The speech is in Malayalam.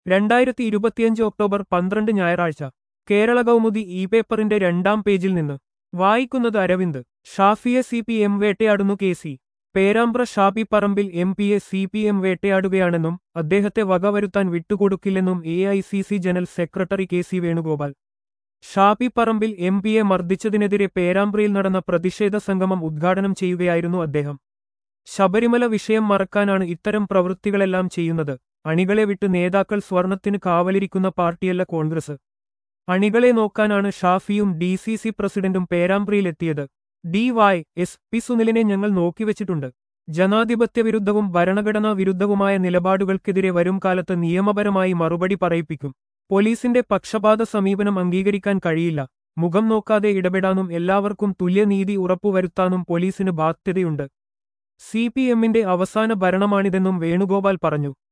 രണ്ടായിരത്തി ഇരുപത്തിയഞ്ച് ഒക്ടോബർ പന്ത്രണ്ട് ഞായറാഴ്ച കേരള കൗമുദി ഇ പേപ്പറിന്റെ രണ്ടാം പേജിൽ നിന്ന് വായിക്കുന്നത് അരവിന്ദ് ഷാഫിയെ സി പി എം വേട്ടയാടുന്നു K C Perambra Shafi Parambil M പിയെ സി പി എം വേട്ടയാടുകയാണെന്നും അദ്ദേഹത്തെ വകവരുത്താൻ വിട്ടുകൊടുക്കില്ലെന്നും A I C C general secretary K C Venugopal Shafi Parambil M പിയെ മർദ്ദിച്ചതിനെതിരെ പേരാമ്പ്രയിൽ നടന്ന പ്രതിഷേധ സംഗമം ഉദ്ഘാടനം ചെയ്യുകയായിരുന്നു അദ്ദേഹം ശബരിമല വിഷയം മറക്കാനാണ് ഇത്തരം പ്രവൃത്തികളെല്ലാം ചെയ്യുന്നത് അണികളെ വിട്ട് നേതാക്കൾ സ്വർണത്തിന് കാവലിരിക്കുന്ന പാർട്ടിയല്ല കോൺഗ്രസ് അണികളെ നോക്കാനാണ് ഷാഫിയും ഡി സി സി പ്രസിഡന്റും പേരാമ്പ്രയിലെത്തിയത് ഡി വൈ എസ് പി സുനിലിനെ ഞങ്ങൾ നോക്കിവെച്ചിട്ടുണ്ട് ജനാധിപത്യ വിരുദ്ധവും ഭരണഘടനാ വിരുദ്ധവുമായ നിലപാടുകൾക്കെതിരെ വരും കാലത്ത് നിയമപരമായി മറുപടി പറയിപ്പിക്കും പോലീസിന്റെ പക്ഷപാത സമീപനം അംഗീകരിക്കാൻ കഴിയില്ല മുഖം നോക്കാതെ ഇടപെടാനും എല്ലാവർക്കും തുല്യനീതി ഉറപ്പുവരുത്താനും പോലീസിന് ബാധ്യതയുണ്ട് സി പി എമ്മിന്റെ അവസാന ഭരണമാണിതെന്നും വേണുഗോപാൽ പറഞ്ഞു